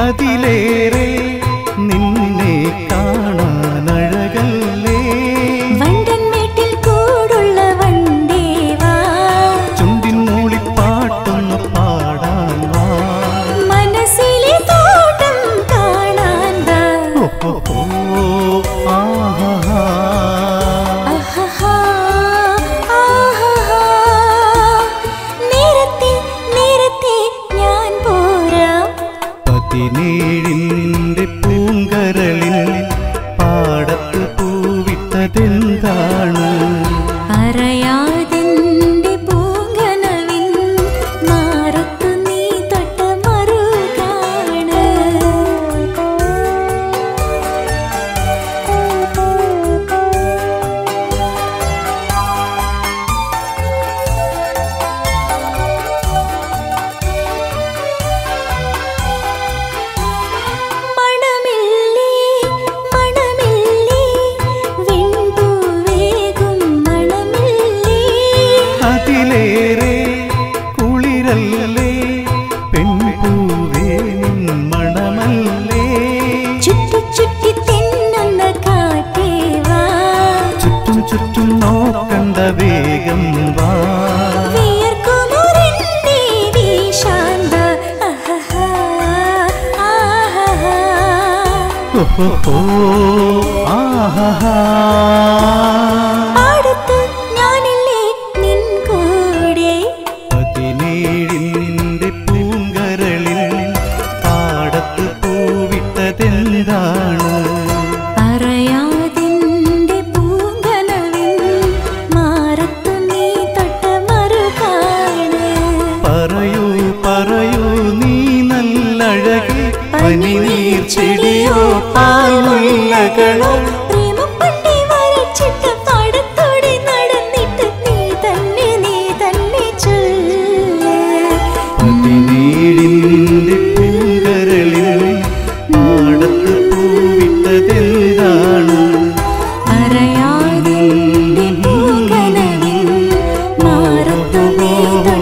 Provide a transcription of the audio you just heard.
അതിലേറെ നിന്നെ കാണാനഴകല്ലേ വണ്ടൻ വീട്ടിൽ കൂടുള്ള വണ്ടേവാ ചുണ്ടിൻ മൂളിപ്പാട്ടൊന്ന് പാടാൻ വാ മനസ്സിലെ തോട്ടം കാണാൻ വാ ഓഹോ ആഹാ ആഹാഹാ, ആഹാഹാ. നേരത്തെ നേരത്തെ ഞാൻ പോരാം പതിനേഴിൻ്റെ പൂങ്കരളിൽ പാടത്ത് പൂവിട്ടതെന്താണ് പറയാതിന്റെ പൂങ്കനവിൻ മാറത്തു നീ തൊട്ട മറുകാണ് മണമില്ലേ മണമില്ലേ വെൺപൂവേകും മണമില്ലേ അതിലേറെ കുളിരല്ലേ പെൺപൂവേ നിൻ മണമല്ലേ ചുറ്റി ചുറ്റി തെന്നുന്ന കാറ്റേവാ ചുറ്റും ചുറ്റും നോക്കണ്ട വേഗം വാ വിയർക്കുമൊരെന്റെ വീശാന്ത ആഹാഹാ, ആഹാഹാ. ഓഹോ ആഹാ അടുത്ത് ഞാനില്ലേ നിൻ കൂടെ പതിനേഴിൻ്റെ പൂങ്കരളിൽ പാടത്ത് പൂവിട്ടതെന്താണ് പറയാതിന്റെ പൂങ്കനവിൻ മാറത്തു നീ തൊട്ട മറുകാണ് പറയൂ പറയൂ നീ നല്ലഴകി പനിനീർ ചെടിയോ പാൽമുല്ലകളോ പ്രേമം പണ്ടേ വരച്ചിട്ട് പാടത്തോടെ നടന്നിട്ട് നീ തന്നെ നീ തന്നെ ചൊല്ല് പതിനേഴിൻ്റെ പൂങ്കരളിൽ പാടത്ത് പൂവിട്ടതെന്താണ് പറയാതിന്റെ പൂങ്കനവിൻ മാറത്തു നീ തൊട്ട